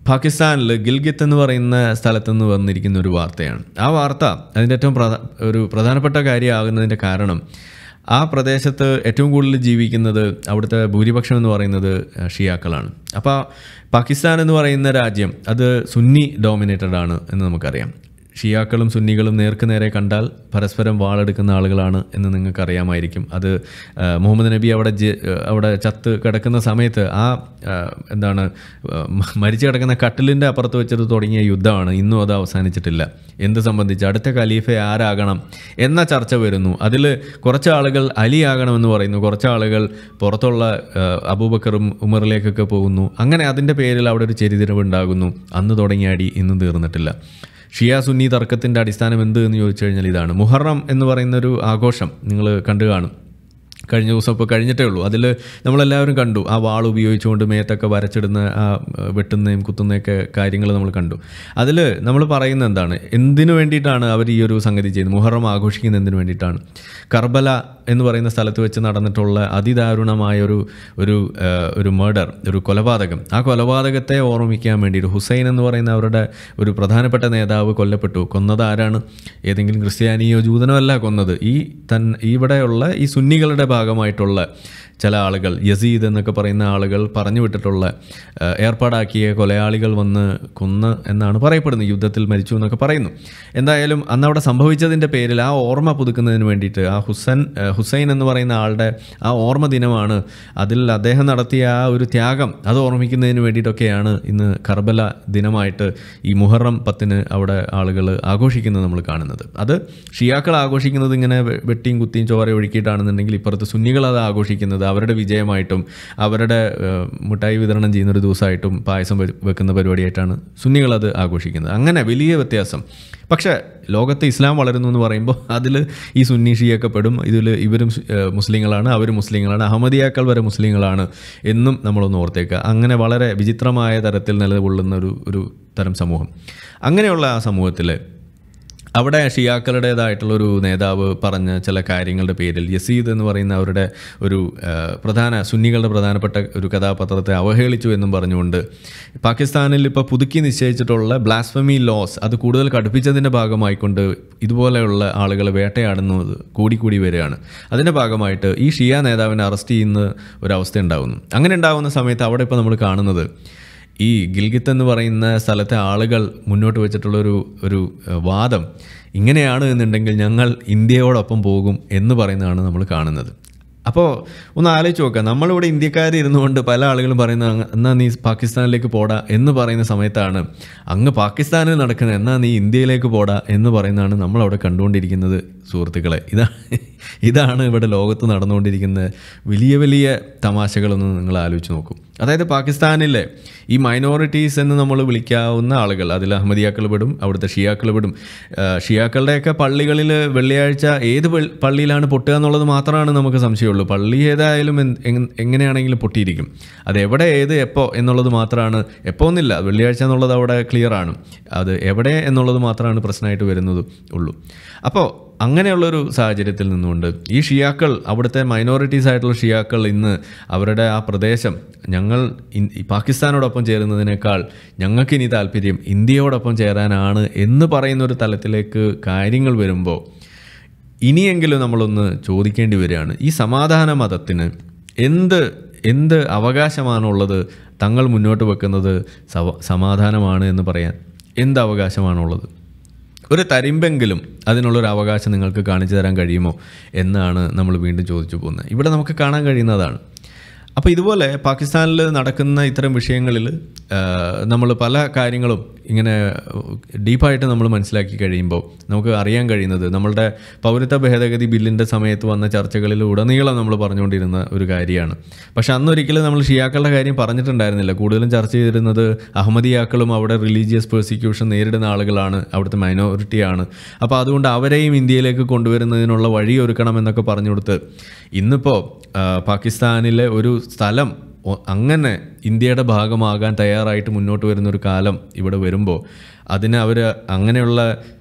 പാകിസ്ഥാനിൽ ഗിൽഗിത്ത് എന്ന് പറയുന്ന സ്ഥലത്ത് നിന്ന് വന്നിരിക്കുന്ന ഒരു വാർത്തയാണ് ആ വാർത്ത അതിൻ്റെ ഏറ്റവും പ്രധാ ഒരു പ്രധാനപ്പെട്ട കാര്യമാകുന്നതിൻ്റെ കാരണം ആ പ്രദേശത്ത് ഏറ്റവും കൂടുതൽ ജീവിക്കുന്നത് അവിടുത്തെ ഭൂരിപക്ഷം എന്ന് പറയുന്നത് ഷിയാക്കളാണ് അപ്പോൾ പാകിസ്ഥാൻ എന്ന് പറയുന്ന രാജ്യം അത് സുന്നി ഡോമിനേറ്റഡ് ആണ് എന്ന് നമുക്കറിയാം ഷിയാക്കളും സുന്നികളും നേർക്ക് നേരെ കണ്ടാൽ പരസ്പരം വാളെടുക്കുന്ന ആളുകളാണ് എന്ന് നിങ്ങൾക്ക് അറിയാമായിരിക്കും അത് ആ, മുഹമ്മദ് നബി അവിടെ ജ- അവിടെ ചത്ത് കിടക്കുന്ന സമയത്ത് ആ ആ, എന്താണ് ആ, മ- മരിച്ചു കിടക്കുന്ന കട്ടിലിൻ്റെ അപ്പുറത്ത് വെച്ചിട്ട് തുടങ്ങിയ യുദ്ധമാണ് ഇന്നും അത് അവസാനിച്ചിട്ടില്ല എന്ത് സംബന്ധിച്ച് അടുത്ത ഖലീഫ ആരാകണം എന്ന ചർച്ച വരുന്നു അതിൽ കുറച്ച് ആളുകൾ അലി ആകണമെന്ന് പറയുന്നു കുറച്ച് ആളുകൾ പുറത്തുള്ള ആ, അബൂബക്കറും ഉമറിലേക്കൊക്കെ പോകുന്നു അങ്ങനെ അതിൻ്റെ പേരിൽ അവിടെ ഒരു ചെരിതിരിവ് ഉണ്ടാകുന്നു അന്ന് തുടങ്ങിയ അടി ഇന്നും തീർന്നിട്ടില്ല ഷിയ സുന്നി തർക്കത്തിൻ്റെ അടിസ്ഥാനം എന്ത് എന്ന് ചോദിച്ചു കഴിഞ്ഞാൽ ഇതാണ് മുഹറം എന്ന് പറയുന്ന ഒരു ആഘോഷം നിങ്ങൾ കണ്ടു കാണും കഴിഞ്ഞ ദിവസം ഇപ്പോൾ കഴിഞ്ഞിട്ടേ ഉള്ളൂ അതിൽ നമ്മളെല്ലാവരും കണ്ടു ആ വാൾ ഉപയോഗിച്ചുകൊണ്ട് മേത്തൊക്കെ വരച്ചിടുന്ന ആ ഏഹ്, വെട്ടുന്നതും കുത്തുന്നതൊക്കെ കാര്യങ്ങൾ നമ്മൾ കണ്ടു അതിൽ നമ്മൾ പറയുന്നത് എന്താണ് എന്തിനു വേണ്ടിയിട്ടാണ് അവർ ഈ ഒരു സംഗതി ചെയ്യുന്നത് മുഹറം ആഘോഷിക്കുന്നത് എന്തിനു വേണ്ടിയിട്ടാണ് കർബല എന്ന് പറയുന്ന സ്ഥലത്ത് വെച്ച് നടന്നിട്ടുള്ള അതിദാരുണമായ ഒരു ഒരു ഏഹ്, ഒരു മർഡർ ഒരു കൊലപാതകം ആ കൊലപാതകത്തെ ഓർമ്മിക്കാൻ വേണ്ടിയിട്ട് ഹുസൈൻ എന്ന് പറയുന്ന അവരുടെ ഒരു പ്രധാനപ്പെട്ട നേതാവ് കൊല്ലപ്പെട്ടു കൊന്നത് ആരാണ് ഏതെങ്കിലും ക്രിസ്ത്യാനിയോ ജൂതനോ അല്ല കൊന്നത് ഈ തൻ ഇവിടെയുള്ള ഈ സുന്നികളുടെ ഭാഗമായിട്ടുള്ള ചില ആളുകൾ യസീദ് എന്നൊക്കെ പറയുന്ന ആളുകൾ പറഞ്ഞു വിട്ടിട്ടുള്ള ആ, ഏർപ്പാടാക്കിയ കൊലയാളികൾ വന്ന് കൊന്ന് എന്നാണ് പറയപ്പെടുന്നത് യുദ്ധത്തിൽ മരിച്ചു എന്നൊക്കെ പറയുന്നു എന്തായാലും അന്ന് അവിടെ സംഭവിച്ചതിൻ്റെ പേരിൽ ആ ഓർമ്മ പുതുക്കുന്നതിന് വേണ്ടിയിട്ട് ആ ഹുസൈൻ ആ, ഹുസൈൻ എന്ന് പറയുന്ന ആളുടെ ആ ഓർമ്മ ദിനമാണ് അതിൽ അദ്ദേഹം നടത്തിയ ആ ഒരു ത്യാഗം അത് ഓർമ്മിക്കുന്നതിന് വേണ്ടിയിട്ടൊക്കെയാണ് ഇന്ന് കർബല ദിനമായിട്ട് ഈ മുഹറം പത്തിന് അവിടെ ആളുകൾ ആഘോഷിക്കുന്നത് നമ്മൾ കാണുന്നത് അത് ഷിയാക്കൾ ആഘോഷിക്കുന്നത് ഇങ്ങനെ വെ- വെട്ടിയും കുത്തിയും ചോര ഒഴുക്കിയിട്ടാണെന്നുണ്ടെങ്കിൽ ഇപ്പുറത്ത് സുന്നികൾ അത് ആഘോഷിക്കുന്നത് അവരുടെ വിജയമായിട്ടും അവരുടെ ഏഹ്, മിഠായി വിതരണം ചെയ്യുന്ന ഒരു ദിവസമായിട്ടും പായസം വെ- വെക്കുന്ന പരിപാടിയായിട്ടാണ് സുന്നികൾ അത് ആഘോഷിക്കുന്നത് അങ്ങനെ വലിയ വ്യത്യാസം പക്ഷേ ലോകത്ത് ഇസ്ലാം വളരുന്നു എന്ന് പറയുമ്പോൾ അതിൽ ഈ സുന്നി ഷിയൊക്കെ പെടും ഇതിൽ ഇവരും സു- ഏഹ്, മുസ്ലിങ്ങളാണ് അവരും മുസ്ലിങ്ങളാണ് അഹമ്മദിയാക്കൾ വരെ മുസ്ലിങ്ങളാണ് എന്നും നമ്മളൊന്ന് ഓർത്തേക്കുക അങ്ങനെ വളരെ വിചിത്രമായ തരത്തിൽ നിലകൊള്ളുന്ന ഒരു ഒരു തരം സമൂഹം അങ്ങനെയുള്ള ആ സമൂഹത്തിൽ അവിടെ ഷിയാക്കളുടേതായിട്ടുള്ളൊരു നേതാവ് പറഞ്ഞ ചില കാര്യങ്ങളുടെ പേരിൽ യസീദ് എന്ന് പറയുന്ന അവരുടെ ഒരു ആ, പ്രധാന സുന്നികളുടെ പ്രധാനപ്പെട്ട ഒരു കഥാപാത്രത്തെ അവഹേളിച്ചു എന്നും പറഞ്ഞുകൊണ്ട് പാകിസ്ഥാനിൽ ഇപ്പോൾ പുതുക്കി നിശ്ചയിച്ചിട്ടുള്ള ബ്ലാസ്ഫമി ലോസ് അത് കൂടുതൽ കടുപ്പിച്ചതിൻ്റെ ഭാഗമായിക്കൊണ്ട് ഇതുപോലെയുള്ള ആളുകൾ വേട്ടയാടുന്നത് കൂടിക്കൂടി വരികയാണ് അതിൻ്റെ ഭാഗമായിട്ട് ഈ ഷിയ നേതാവിനെ അറസ്റ്റ് ചെയ്യുന്ന ഒരവസ്ഥ ഉണ്ടാകുന്നു അങ്ങനെ ഉണ്ടാകുന്ന സമയത്ത് അവിടെ ഇപ്പോൾ നമ്മൾ കാണുന്നത് ഈ ഗിൽഗിത്ത് എന്ന് പറയുന്ന സ്ഥലത്തെ ആളുകൾ മുന്നോട്ട് വെച്ചിട്ടുള്ളൊരു ഒരു ഏഹ്, വാദം ഇങ്ങനെയാണ് എന്നുണ്ടെങ്കിൽ ഞങ്ങൾ ഇന്ത്യയോടൊപ്പം പോകും എന്ന് പറയുന്നതാണ് നമ്മൾ കാണുന്നത് അപ്പോൾ ഒന്ന് ആലോചിച്ച് നോക്കുക നമ്മളിവിടെ ഇന്ത്യക്കാർ ഇരുന്നുകൊണ്ട് പല ആളുകളും പറയുന്നത് "അങ്ങ് എന്നാ നീ പാകിസ്ഥാനിലേക്ക് പോടാ എന്ന് പറയുന്ന സമയത്താണ് അങ്ങ് പാകിസ്ഥാനിൽ നടക്കുന്നത് എന്നാ നീ ഇന്ത്യയിലേക്ക് പോടാ എന്ന് പറയുന്നതാണ് നമ്മളവിടെ കണ്ടുകൊണ്ടിരിക്കുന്നത് സുഹൃത്തുക്കളെ ഇതാണ് ഇതാണ് ഇവിടെ ലോകത്ത് നടന്നുകൊണ്ടിരിക്കുന്ന വലിയ വലിയ തമാശകളൊന്ന് നിങ്ങൾ ആലോചിച്ച് നോക്കൂ അതായത് പാകിസ്ഥാനിലെ ഈ മൈനോറിറ്റീസ് എന്ന് നമ്മൾ വിളിക്കാവുന്ന ആളുകൾ അതിൽ അഹമ്മദിയാക്കൾ പെടും അവിടുത്തെ ഷിയാക്കൾ പെടും ആ, ഷിയാക്കളുടെയൊക്കെ പള്ളികളിൽ വെള്ളിയാഴ്ച ഏത് പൾ- പള്ളിയിലാണ് പൊട്ടുക എന്നുള്ളത് മാത്രമാണ് നമുക്ക് സംശയമുള്ളൂ പള്ളി ഏതായാലും എന്ത്- എങ്- എങ്ങനെയാണെങ്കിലും പൊട്ടിയിരിക്കും അത് എവിടെ ഏത് എപ്പോൾ എന്നുള്ളത് മാത്രമാണ് എപ്പോൾ ഒന്നില്ല വെള്ളിയാഴ്ച എന്നുള്ളത് അവിടെ ക്ലിയർ ആണ് അത് എവിടെ എന്നുള്ളത് മാത്രമാണ് പ്രശ്നമായിട്ട് വരുന്നത് ഉള്ളൂ അപ്പോൾ അങ്ങനെയുള്ളൊരു സാഹചര്യത്തിൽ നിന്നുകൊണ്ട് ഈ ഷിയാക്കൾ അവിടുത്തെ മൈനോറിറ്റീസ് ആയിട്ടുള്ള ഷിയാക്കൾ ഇന്ന് അവരുടെ ആ പ്രദേശം ഞങ്ങൾ ഇൻ- ഈ പാകിസ്ഥാനോടൊപ്പം ചേരുന്നതിനേക്കാൾ ഞങ്ങൾക്കിനി താല്പര്യം ഇന്ത്യയോടൊപ്പം ചേരാനാണ് എന്ന് പറയുന്ന ഒരു തലത്തിലേക്ക് കാര്യങ്ങൾ വരുമ്പോൾ ഇനിയെങ്കിലും നമ്മളൊന്ന് ചോദിക്കേണ്ടി വരികയാണ് ഈ സമാധാന മതത്തിന് എന്ത് എന്ത് അവകാശമാണുള്ളത് തങ്ങൾ മുന്നോട്ട് വെക്കുന്നത് സവ സമാധാനമാണ് എന്ന് പറയാൻ എന്ത് അവകാശമാണുള്ളത് ഒരു തരിമ്പെങ്കിലും അതിനുള്ളൊരു അവകാശം നിങ്ങൾക്ക് കാണിച്ചു തരാൻ കഴിയുമോ എന്നാണ് നമ്മൾ വീണ്ടും ചോദിച്ചു പോകുന്നത് ഇവിടെ നമുക്ക് കാണാൻ കഴിയുന്നതാണ് അപ്പോൾ ഇതുപോലെ പാകിസ്ഥാനിൽ നടക്കുന്ന ഇത്തരം വിഷയങ്ങളിൽ നമ്മൾ പല കാര്യങ്ങളും ഇങ്ങനെ ഡീപ്പായിട്ട് നമ്മൾ മനസ്സിലാക്കി കഴിയുമ്പോൾ നമുക്ക് അറിയാൻ കഴിയുന്നത് നമ്മളുടെ പൗരത്വ ഭേദഗതി ബില്ലിൻ്റെ സമയത്ത് വന്ന ചർച്ചകളിൽ ഉടനീളം നമ്മൾ പറഞ്ഞുകൊണ്ടിരുന്ന ഒരു കാര്യമാണ് പക്ഷെ അന്നൊരിക്കലും നമ്മൾ ഷിയാക്കളുടെ കാര്യം പറഞ്ഞിട്ടുണ്ടായിരുന്നില്ല കൂടുതലും ചർച്ച ചെയ്തിരുന്നത് അഹമ്മദിയാക്കളും അവിടെ റിലീജിയസ് പെർസിക്യൂഷൻ നേരിടുന്ന ആളുകളാണ് അവിടുത്തെ മൈനോറിറ്റിയാണ് അപ്പോൾ അതുകൊണ്ട് അവരെയും ഇന്ത്യയിലേക്ക് കൊണ്ടുവരുന്നതിനുള്ള വഴി ഒരുക്കണം എന്നൊക്കെ പറഞ്ഞു കൊടുത്ത് ഇന്നിപ്പോൾ പാകിസ്ഥാനിലെ ഒരു സ്ഥലം ഒ- അങ്ങനെ ഇന്ത്യയുടെ ഭാഗമാകാൻ തയ്യാറായിട്ട് മുന്നോട്ട് വരുന്ന ഒരു കാലം ഇവിടെ വരുമ്പോൾ അതിന് അവർ അങ്ങനെയുള്ള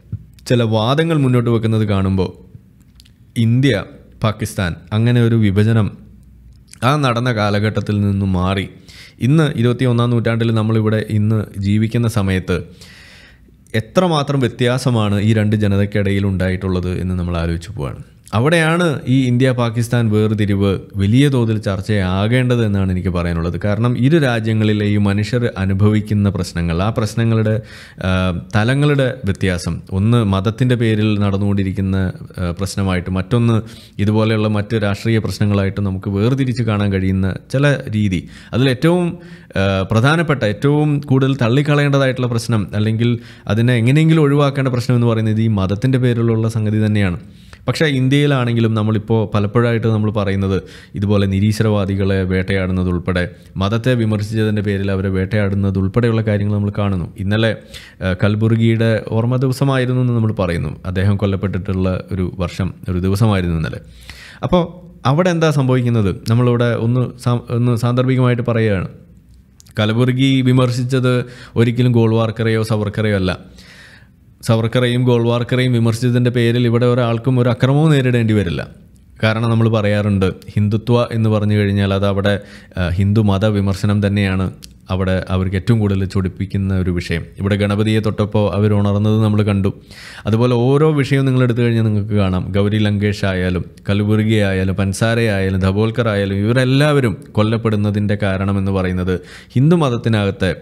ചില വാദങ്ങൾ മുന്നോട്ട് വെക്കുന്നത് കാണുമ്പോൾ ഇന്ത്യ പാകിസ്ഥാൻ അങ്ങനെ ഒരു വിഭജനം ആ നടന്ന കാലഘട്ടത്തിൽ നിന്നും മാറി ഇന്ന് ഇരുപത്തി ഒന്നാം നൂറ്റാണ്ടിൽ നമ്മളിവിടെ ഇന്ന് ജീവിക്കുന്ന സമയത്ത് എത്രമാത്രം വ്യത്യാസമാണ് ഈ രണ്ട് ജനതയ്ക്കിടയിൽ ഉണ്ടായിട്ടുള്ളത് എന്ന് നമ്മൾ ആലോചിച്ച് പോവാണ് അവിടെയാണ് ഈ ഇന്ത്യ പാകിസ്ഥാൻ വേർതിരിവ് വലിയ തോതിൽ ചർച്ചയാകേണ്ടത് എന്നാണ് എനിക്ക് പറയാനുള്ളത് കാരണം ഇരു രാജ്യങ്ങളിലെ ഈ മനുഷ്യർ അനുഭവിക്കുന്ന പ്രശ്നങ്ങൾ ആ പ്രശ്നങ്ങളുടെ ആ, തലങ്ങളുടെ വ്യത്യാസം ഒന്ന് മതത്തിൻ്റെ പേരിൽ നടന്നുകൊണ്ടിരിക്കുന്ന ആ, പ്രശ്നമായിട്ട് മറ്റൊന്ന് ഇതുപോലെയുള്ള മറ്റ് രാഷ്ട്രീയ പ്രശ്നങ്ങളായിട്ട് നമുക്ക് വേർതിരിച്ച് കാണാൻ കഴിയുന്ന ചില രീതി അതിലേറ്റവും ആ, പ്രധാനപ്പെട്ട ഏറ്റവും കൂടുതൽ തള്ളിക്കളയേണ്ടതായിട്ടുള്ള പ്രശ്നം അല്ലെങ്കിൽ അതിനെ എങ്ങനെയെങ്കിലും ഒഴിവാക്കേണ്ട പ്രശ്നം എന്ന് പറയുന്നത് ഈ മതത്തിൻ്റെ പേരിലുള്ള സംഗതി തന്നെയാണ് പക്ഷേ ഇന്ത്യയിലാണെങ്കിലും നമ്മളിപ്പോൾ പലപ്പോഴായിട്ട് നമ്മൾ പറയുന്നത് ഇതുപോലെ നിരീശ്വരവാദികളെ വേട്ടയാടുന്നത് ഉൾപ്പെടെ മതത്തെ വിമർശിച്ചതിൻ്റെ പേരിൽ അവരെ വേട്ടയാടുന്നത് ഉൾപ്പെടെയുള്ള കാര്യങ്ങൾ നമ്മൾ കാണുന്നു ഇന്നലെ ആ, കൽബുർഗിയുടെ ഓർമ്മ ദിവസമായിരുന്നു എന്ന് നമ്മൾ പറയുന്നു അദ്ദേഹം കൊല്ലപ്പെട്ടിട്ടുള്ള ഒരു വർഷം ഒരു ദിവസമായിരുന്നു ഇന്നലെ അപ്പോൾ അവിടെ എന്താ സംഭവിക്കുന്നത് നമ്മളിവിടെ ഒന്ന് സാ- ഒന്ന് സാന്ദർഭികമായിട്ട് പറയുകയാണ് കലബുർഗി വിമർശിച്ചത് ഒരിക്കലും ഗോൾവാർക്കറെയോ സവർക്കറെയോ അല്ല സവർക്കറെയും ഗോൾവാർക്കറെയും വിമർശിച്ചതിൻ്റെ പേരിൽ ഇവിടെ ഒരാൾക്കും ഒരു അക്രമവും നേരിടേണ്ടി വരില്ല കാരണം നമ്മൾ പറയാറുണ്ട് ഹിന്ദുത്വ എന്ന് പറഞ്ഞു കഴിഞ്ഞാൽ അത് അവിടെ ആ, ഹിന്ദു മത വിമർശനം തന്നെയാണ് അവിടെ അവർക്ക് ഏറ്റവും കൂടുതൽ ചൊടിപ്പിക്കുന്ന ഒരു വിഷയം ഇവിടെ ഗണപതിയെ തൊട്ടപ്പോൾ അവർ ഉണർന്നത് നമ്മൾ കണ്ടു അതുപോലെ ഓരോ വിഷയവും നിങ്ങൾ എടുത്തു കഴിഞ്ഞാൽ നിങ്ങൾക്ക് കാണാം ഗൗരി ലങ്കേഷ് ആയാലും കലുബുർഗി ആയാലും പൻസാര ആയാലും ധബോൽക്കർ ആയാലും ഇവരെല്ലാവരും കൊല്ലപ്പെടുന്നതിൻ്റെ കാരണം എന്ന് പറയുന്നത് ഹിന്ദു മതത്തിനകത്തെ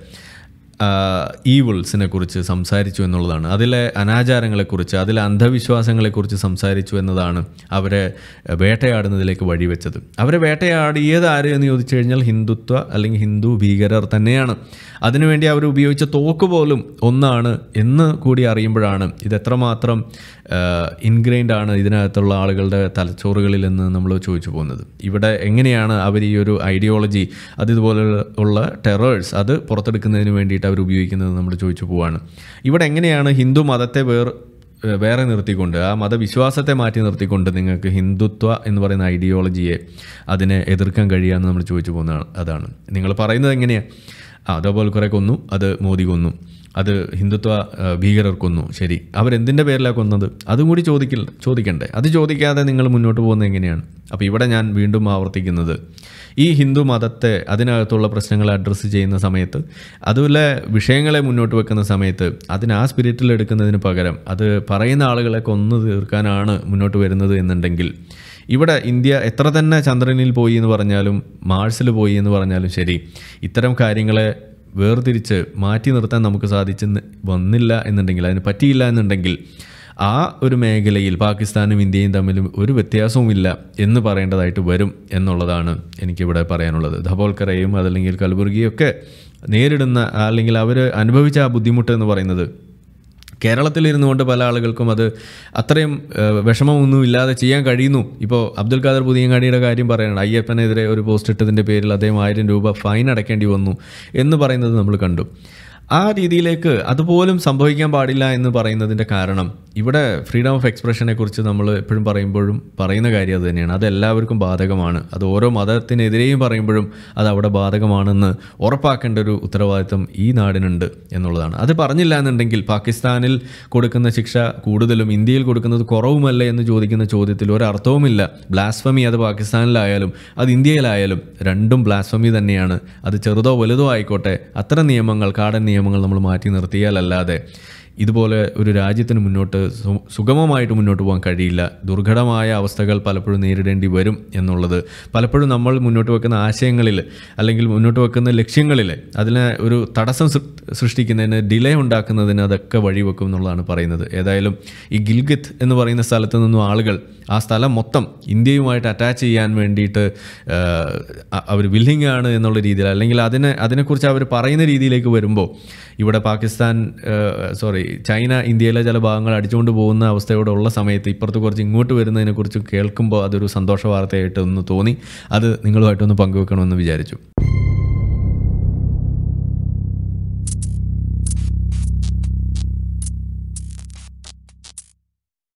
ഈവിൾസിനെ കുറിച്ച് സംസാരിച്ചു എന്നുള്ളതാണ് അതിലെ അനാചാരങ്ങളെക്കുറിച്ച് അതിലെ അന്ധവിശ്വാസങ്ങളെക്കുറിച്ച് സംസാരിച്ചു എന്നതാണ് അവരെ വേട്ടയാടുന്നതിലേക്ക് വഴിവെച്ചത് അവരെ വേട്ടയാടിയത് ആര് എന്ന് ചോദിച്ചു കഴിഞ്ഞാൽ ഹിന്ദുത്വ അല്ലെങ്കിൽ ഹിന്ദു ഭീകരർ തന്നെയാണ് അതിനുവേണ്ടി അവർ ഉപയോഗിച്ച തോക്ക് പോലും ഒന്നാണ് എന്ന് കൂടി അറിയുമ്പോഴാണ് ഇത് എത്രമാത്രം ഇൻഗ്രെയിൻഡ് ആണ് ഇതിനകത്തുള്ള ആളുകളുടെ തലച്ചോറുകളിൽ എന്ന് നമ്മൾ ചോദിച്ചു പോകുന്നത് ഇവിടെ എങ്ങനെയാണ് അവർ ഈ ഒരു ഐഡിയോളജി അത് ഇതുപോലെ ഉള്ള ടെറേഴ്സ് അത് പുറത്തെടുക്കുന്നതിന് വേണ്ടിയിട്ട് അവർ ഉപയോഗിക്കുന്നത് നമ്മൾ ചോദിച്ചു പോവാണ് ഇവിടെ എങ്ങനെയാണ് ഹിന്ദു മതത്തെ വേർ ഏഹ് വേറെ നിർത്തിക്കൊണ്ട് ആ മതവിശ്വാസത്തെ മാറ്റി നിർത്തിക്കൊണ്ട് നിങ്ങൾക്ക് ഹിന്ദുത്വ എന്ന് പറയുന്ന ഐഡിയോളജിയെ അതിനെ എതിർക്കാൻ കഴിയാമെന്ന് നമ്മൾ ചോദിച്ചു പോകുന്നതാണ് അതാണ് നിങ്ങൾ പറയുന്നത് എങ്ങനെയാണ് ആ അതേപോലെ കുറേ കൊന്നു അത് മോദി കൊന്നു അത് ഹിന്ദുത്വ ആ, ഭീകരർ കൊന്നു ശരി അവരെന്തിൻ്റെ പേരിലാണ് കൊന്നത് അതും കൂടി ചോദിക്കില്ല ചോദിക്കണ്ടേ അത് ചോദിക്കാതെ നിങ്ങൾ മുന്നോട്ട് പോകുന്നത് എങ്ങനെയാണ് അപ്പോൾ ഇവിടെ ഞാൻ വീണ്ടും ആവർത്തിക്കുന്നത് ഈ ഹിന്ദു മതത്തെ അതിനകത്തുള്ള പ്രശ്നങ്ങളെ അഡ്രസ്സ് ചെയ്യുന്ന സമയത്ത് അതുപോലെ വിഷയങ്ങളെ മുന്നോട്ട് വെക്കുന്ന സമയത്ത് അതിന് ആ സ്പിരിറ്റിൽ എടുക്കുന്നതിന് പകരം അത് പറയുന്ന ആളുകളെ കൊന്നു തീർക്കാനാണ് മുന്നോട്ട് വരുന്നത് എന്നുണ്ടെങ്കിൽ ഇവിടെ ഇന്ത്യ എത്ര തന്നെ ചന്ദ്രനിൽ പോയി എന്ന് പറഞ്ഞാലും മാഴ്സിൽ പോയി എന്ന് പറഞ്ഞാലും ശരി ഇത്തരം കാര്യങ്ങളെ വേർതിരിച്ച് മാറ്റി നിർത്താൻ നമുക്ക് സാധിച്ചെന്ന് വന്നില്ല എന്നുണ്ടെങ്കിൽ അതിന് പറ്റിയില്ല എന്നുണ്ടെങ്കിൽ ആ ഒരു മേഖലയിൽ പാകിസ്ഥാനും ഇന്ത്യയും തമ്മിലും ഒരു വ്യത്യാസവുമില്ല എന്ന് പറയേണ്ടതായിട്ട് വരും എന്നുള്ളതാണ് എനിക്കിവിടെ പറയാനുള്ളത് ധബോൽക്കറയും അതല്ലെങ്കിൽ കൽബുർഗിയൊക്കെ നേരിടുന്ന അല്ലെങ്കിൽ അവർ അനുഭവിച്ച ആ ബുദ്ധിമുട്ട് എന്ന് പറയുന്നത് കേരളത്തിലിരുന്നു കൊണ്ട് പല ആളുകൾക്കും അത് അത്രയും ഏഹ്, വിഷമമൊന്നും ഇല്ലാതെ ചെയ്യാൻ കഴിയുന്നു ഇപ്പോൾ അബ്ദുൽ ഖാദർ പുതിയങ്ങാടിയുടെ കാര്യം പറയണം അയ്യപ്പനെതിരെ ഒരു പോസ്റ്റ് ഇട്ടതിൻ്റെ പേരിൽ അദ്ദേഹം ആയിരം രൂപ ഫൈൻ അടയ്ക്കേണ്ടി വന്നു എന്ന് പറയുന്നത് നമ്മൾ കണ്ടു ആ രീതിയിലേക്ക് അതുപോലും സംഭവിക്കാൻ പാടില്ല എന്ന് പറയുന്നതിൻ്റെ കാരണം ഇവിടെ ഫ്രീഡം ഓഫ് എക്സ്പ്രഷനെ കുറിച്ച് നമ്മൾ എപ്പോഴും പറയുമ്പോഴും പറയുന്ന കാര്യം അത് തന്നെയാണ് അത് എല്ലാവർക്കും ബാധകമാണ് അത് ഓരോ മതത്തിനെതിരെയും പറയുമ്പോഴും അത് അവിടെ ബാധകമാണെന്ന് ഉറപ്പാക്കേണ്ട ഒരു ഉത്തരവാദിത്തം ഈ നാടിനുണ്ട് എന്നുള്ളതാണ് അത് പറഞ്ഞില്ല എന്നുണ്ടെങ്കിൽ പാകിസ്ഥാനിൽ കൊടുക്കുന്ന ശിക്ഷ കൂടുതലും ഇന്ത്യയിൽ കൊടുക്കുന്നത് കുറവുമല്ലേ എന്ന് ചോദിക്കുന്ന ചോദ്യത്തിൽ ഒരർത്ഥവുമില്ല ബ്ലാസ്ഫമി അത് പാകിസ്ഥാനിലായാലും അത് ഇന്ത്യയിലായാലും രണ്ടും ബ്ലാസ്ഫമി തന്നെയാണ് അത് ചെറുതോ വലുതോ ആയിക്കോട്ടെ അത്തരം നിയമങ്ങൾ കാടൻ നിയമങ്ങൾ നമ്മൾ മാറ്റി നിർത്തിയാലല്ലാതെ ഇതുപോലെ ഒരു രാജ്യത്തിന് മുന്നോട്ട് സു- സുഗമമായിട്ട് മുന്നോട്ട് പോകാൻ കഴിയില്ല ദുർഘടമായ അവസ്ഥകൾ പലപ്പോഴും നേരിടേണ്ടി വരും എന്നുള്ളത് പലപ്പോഴും നമ്മൾ മുന്നോട്ട് വെക്കുന്ന ആശയങ്ങളിൽ അല്ലെങ്കിൽ മുന്നോട്ട് വെക്കുന്ന ലക്ഷ്യങ്ങളിൽ അതിനെ ഒരു തടസ്സം സൃ- സൃഷ്ടിക്കുന്നതിന് ഡിലേ ഉണ്ടാക്കുന്നതിന് അതൊക്കെ വഴിവെക്കും എന്നുള്ളതാണ് പറയുന്നത് ഏതായാലും ഈ ഗിൽഗിത്ത് എന്ന് പറയുന്ന സ്ഥലത്ത് നിന്നും ആളുകൾ ആ സ്ഥലം മൊത്തം ഇന്ത്യയുമായിട്ട് അറ്റാച്ച് ചെയ്യാൻ വേണ്ടിയിട്ട് അവർ വില്ലിങ് ആണ് എന്നുള്ള രീതിയിൽ അല്ലെങ്കിൽ അതിനെ അതിനെക്കുറിച്ച് അവർ പറയുന്ന രീതിയിലേക്ക് വരുമ്പോൾ ഇവിടെ പാകിസ്ഥാൻ സോറി ചൈന ഇന്ത്യയിലെ ചില ഭാഗങ്ങൾ അടിച്ചുകൊണ്ട് പോകുന്ന അവസ്ഥയോടെ ഉള്ള സമയത്ത് ഇപ്പുറത്ത് കുറച്ച് ഇങ്ങോട്ട് വരുന്നതിനെക്കുറിച്ച് കേൾക്കുമ്പോൾ അതൊരു സന്തോഷ വാർത്തയായിട്ട് ഒന്ന് തോന്നി അത് നിങ്ങളുമായിട്ടൊന്ന് പങ്കുവെക്കണമെന്ന് വിചാരിച്ചു